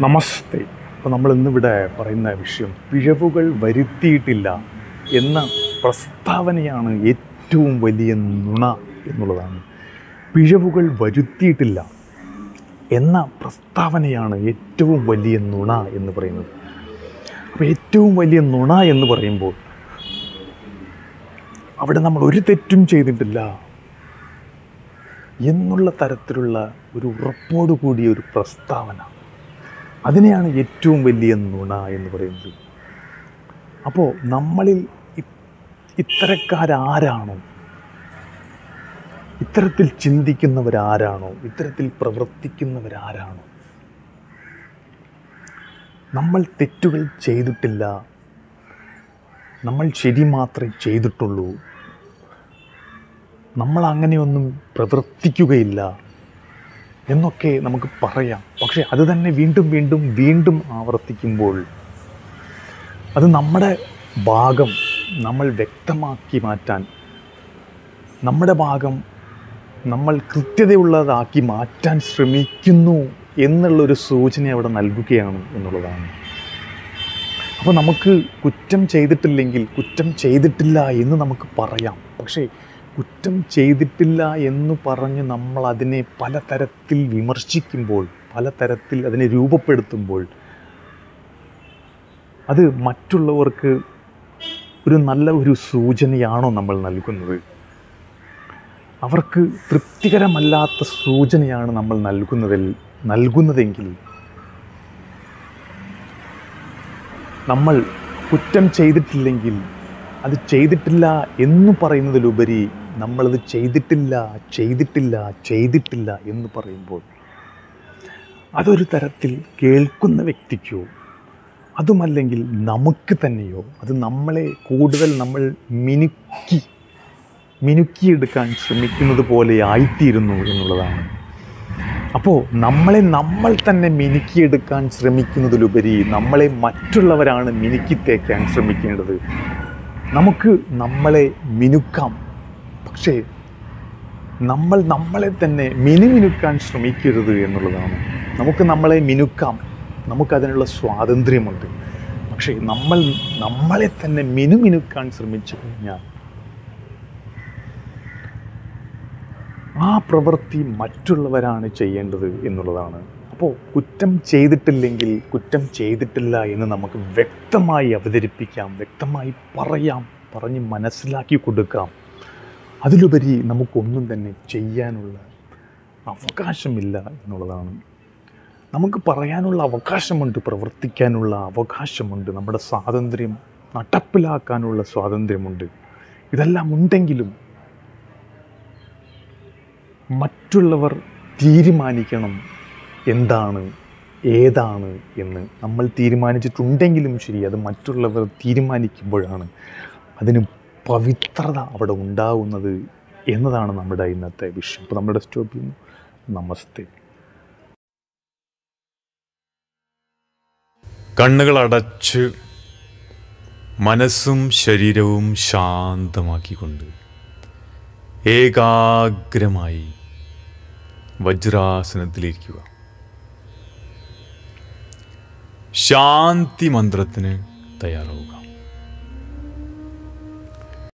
നമസ്തേ അപ്പോൾ നമ്മൾ ഇന്നിവിടെ പറയുന്ന വിഷയം പിഴവുകൾ വരുത്തിയിട്ടില്ല എന്ന പ്രസ്താവനയാണ് ഏറ്റവും വലിയ നുണ എന്നുള്ളതാണ് പിഴവുകൾ വരുത്തിയിട്ടില്ല എന്ന പ്രസ്താവനയാണ് ഏറ്റവും വലിയ നുണ എന്ന് പറയുന്നത് അപ്പോൾ ഏറ്റവും വലിയ നുണ എന്ന് പറയുമ്പോൾ അവിടെ നമ്മൾ ഒരു തെറ്റും ചെയ്തിട്ടില്ല എന്നുള്ള തരത്തിലുള്ള ഒരു ഉറപ്പോടു കൂടിയ ഒരു പ്രസ്താവന അതിനെയാണ് ഏറ്റവും വലിയ നുണ എന്ന് പറയുന്നത് അപ്പോൾ നമ്മളിൽ ഇ- ഇത്തരക്കാരാരാണോ ഇത്തരത്തിൽ ചിന്തിക്കുന്നവരാരാണോ ഇത്തരത്തിൽ പ്രവർത്തിക്കുന്നവരാരാണോ നമ്മൾ തെറ്റുകൾ ചെയ്തിട്ടില്ല നമ്മൾ ശരി മാത്രമേ ചെയ്തിട്ടുള്ളൂ നമ്മൾ അങ്ങനെയൊന്നും പ്രവർത്തിക്കുകയില്ല എന്നൊക്കെ നമുക്ക് പറയാം പക്ഷെ അത് തന്നെ വീണ്ടും വീണ്ടും വീണ്ടും ആവർത്തിക്കുമ്പോൾ അത് നമ്മുടെ ഭാഗം നമ്മൾ വ്യക്തമാക്കി മാറ്റാൻ നമ്മുടെ ഭാഗം നമ്മൾ കൃത്യതയുള്ളതാക്കി മാറ്റാൻ ശ്രമിക്കുന്നു എന്നുള്ളൊരു സൂചന അവിടെ നൽകുകയാണ് എന്നുള്ളതാണ് അപ്പോൾ നമുക്ക് കുറ്റം ചെയ്തിട്ടില്ലെങ്കിൽ കുറ്റം ചെയ്തിട്ടില്ല എന്ന് നമുക്ക് പറയാം പക്ഷേ കുറ്റം ചെയ്തിട്ടില്ല എന്ന് പറഞ്ഞ് നമ്മൾ അതിനെ പലതരത്തിൽ വിമർശിക്കുമ്പോൾ പലതരത്തിൽ അതിനെ രൂപപ്പെടുത്തുമ്പോൾ അത് മറ്റുള്ളവർക്ക് ഒരു നല്ല ഒരു സൂചനയാണോ നമ്മൾ നൽകുന്നത് അവർക്ക് തൃപ്തികരമല്ലാത്ത സൂചനയാണ് നമ്മൾ നൽകുന്നതിൽ നൽകുന്നതെങ്കിൽ നമ്മൾ കുറ്റം ചെയ്തിട്ടില്ലെങ്കിൽ അത് ചെയ്തിട്ടില്ല എന്ന് പറയുന്നതിലുപരി നമ്മളത് ചെയ്തിട്ടില്ല ചെയ്തിട്ടില്ല ചെയ്തിട്ടില്ല എന്ന് പറയുമ്പോൾ അതൊരു തരത്തിൽ കേൾക്കുന്ന വ്യക്തിക്കോ അതുമല്ലെങ്കിൽ നമുക്ക് തന്നെയോ അത് നമ്മളെ കൂടുതൽ നമ്മൾ മിനുക്കി മിനുക്കിയെടുക്കാൻ ശ്രമിക്കുന്നത് പോലെ ആയിത്തീരുന്നു എന്നുള്ളതാണ് അപ്പോൾ നമ്മളെ നമ്മൾ തന്നെ മിനുക്കിയെടുക്കാൻ ശ്രമിക്കുന്നതിലുപരി നമ്മളെ മറ്റുള്ളവരാണ് മിനുക്കി തേക്കാൻ ശ്രമിക്കേണ്ടത് നമുക്ക് നമ്മളെ മിനുക്കാം പക്ഷേ നമ്മൾ നമ്മളെ തന്നെ മിനുമിനുക്കാൻ ശ്രമിക്കരുത് എന്നുള്ളതാണ് നമുക്ക് നമ്മളെ മിനുക്കാം നമുക്കതിനുള്ള സ്വാതന്ത്ര്യമുണ്ട് പക്ഷേ നമ്മൾ നമ്മളെ തന്നെ മിനുമിനുക്കാൻ ശ്രമിച്ചു കഴിഞ്ഞാൽ ആ പ്രവൃത്തി മറ്റുള്ളവരാണ് ചെയ്യേണ്ടത് എന്നുള്ളതാണ് അപ്പോൾ കുറ്റം ചെയ്തിട്ടില്ലെങ്കിൽ കുറ്റം ചെയ്തിട്ടില്ല എന്ന് നമുക്ക് വ്യക്തമായി അവതരിപ്പിക്കാം വ്യക്തമായി പറയാം പറഞ്ഞ് മനസ്സിലാക്കി കൊടുക്കാം അതിലുപരി നമുക്കൊന്നും തന്നെ ചെയ്യാനുള്ള അവകാശമില്ല എന്നുള്ളതാണ് നമുക്ക് പറയാനുള്ള അവകാശമുണ്ട് പ്രവർത്തിക്കാനുള്ള അവകാശമുണ്ട് നമ്മുടെ സ്വാതന്ത്ര്യം നടപ്പിലാക്കാനുള്ള സ്വാതന്ത്ര്യമുണ്ട് ഇതെല്ലാം ഉണ്ടെങ്കിലും മറ്റുള്ളവർ തീരുമാനിക്കണം എന്താണ് ഏതാണ് എന്ന് നമ്മൾ തീരുമാനിച്ചിട്ടുണ്ടെങ്കിലും ശരി അത് മറ്റുള്ളവർ തീരുമാനിക്കുമ്പോഴാണ് അതിന് പവിത്രത അവിടെ ഉണ്ടാവുന്നത് എന്നതാണ് നമ്മുടെ ഇന്നത്തെ വിഷയം അപ്പോൾ നമ്മുടെ സ്റ്റോപ്പ് ചെയ്യുന്നു നമസ്തേ കണ്ണുകൾ അടച്ച് മനസ്സും ശരീരവും ശാന്തമാക്കിക്കൊണ്ട് ഏകാഗ്രമായി വജ്രാസനത്തിലിരിക്കുക ശാന്തി മന്ത്രത്തിന് തയ്യാറാവുക